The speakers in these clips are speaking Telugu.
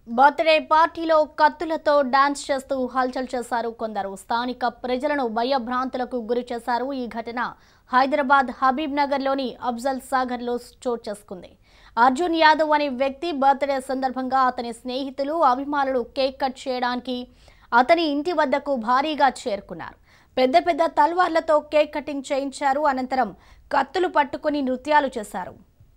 బర్త్డే పార్టీలో కత్తులతో డాన్స్ చేస్తూ హల్చల్ చేశారు కొందరు స్థానిక ప్రజలను భయభ్రాంతులకు గురి చేశారు ఈ ఘటన హైదరాబాద్ హబీబ్ నగర్లోని అఫ్జల్ సాగర్లో చోటు చేసుకుంది అర్జున్ యాదవ్ అనే వ్యక్తి బర్త్డే సందర్భంగా అతని స్నేహితులు అభిమానులు కేక్ కట్ చేయడానికి అతని ఇంటి వద్దకు భారీగా చేరుకున్నారు పెద్ద పెద్ద తల్వార్లతో కేక్ కటింగ్ చేయించారు అనంతరం కత్తులు పట్టుకుని నృత్యాలు చేశారు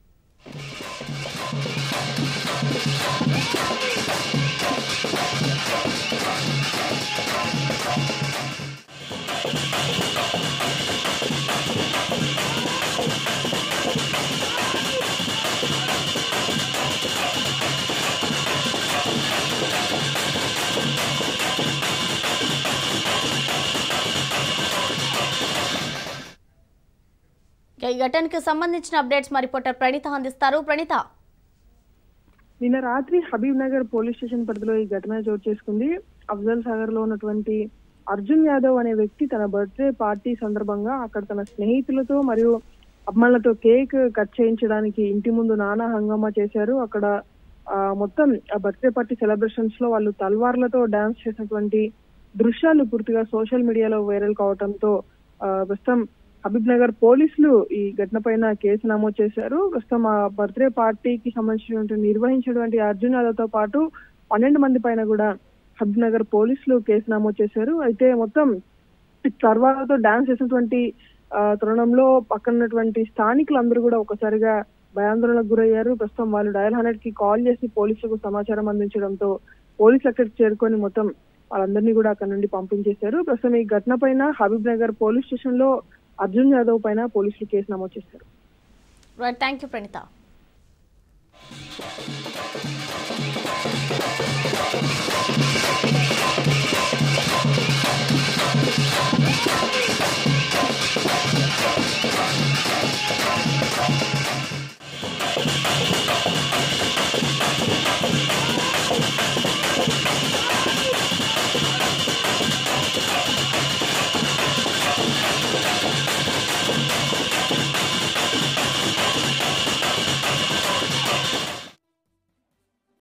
ఇక ఈ ఘటనకు సంబంధించిన అప్డేట్స్ మా రిపోర్టర్ ప్రణీత అందిస్తారు ప్రణీత నిన్న రాత్రి హబీబ్ నగర్ పోలీస్ స్టేషన్ పరిధిలో ఈ ఘటన చోటు చేసుకుంది అఫ్జల్ సాగర్ లో ఉన్నటువంటి అర్జున్ యాదవ్ అనే వ్యక్తి తన బర్త్డే పార్టీ సందర్భంగా అక్కడ తన స్నేహితులతో మరియు అమ్మాయిలతో కేక్ కట్ చేయించడానికి ఇంటి ముందు నానా హంగామా చేశారు అక్కడ ఆ, మొత్తం ఆ బర్త్డే పార్టీ సెలబ్రేషన్స్ లో వాళ్ళు తల్వార్లతో డాన్స్ చేసినటువంటి దృశ్యాలు పూర్తిగా సోషల్ మీడియాలో వైరల్ కావడంతో ఆ, ప్రస్తుతం హబీబ్ నగర్ పోలీసులు ఈ ఘటన పైన కేసు నమోదు చేశారు ప్రస్తుతం ఆ బర్త్డే పార్టీకి సంబంధించినటువంటి నిర్వహించినటువంటి అర్జున్ యాదవ్ తో పాటు పన్నెండు మంది పైన కూడా హబీబ్ నగర్ పోలీసులు కేసు నమోదు చేశారు అయితే మొత్తం తర్వాతతో డాన్స్ చేసినటువంటి ఆ, తరుణంలో పక్కన ఉన్నటువంటి స్థానికులందరూ కూడా ఒకసారిగా భయాందోళనకు గురయ్యారు ప్రస్తుతం వాళ్ళు డయల్ హండ్రెడ్ కి కాల్ చేసి పోలీసులకు సమాచారం అందించడంతో పోలీసులు అక్కడికి చేరుకొని మొత్తం వాళ్ళందరినీ కూడా అక్కడ నుండి పంపించేశారు ప్రస్తుతం ఈ ఘటన పైన హబీబ్ నగర్ పోలీస్ స్టేషన్ లో అర్జున్ యాదవ్ పైన పోలీసులు కేసు నమోదు చేశారు రైట్ థ్యాంక్ యూ ప్రణీత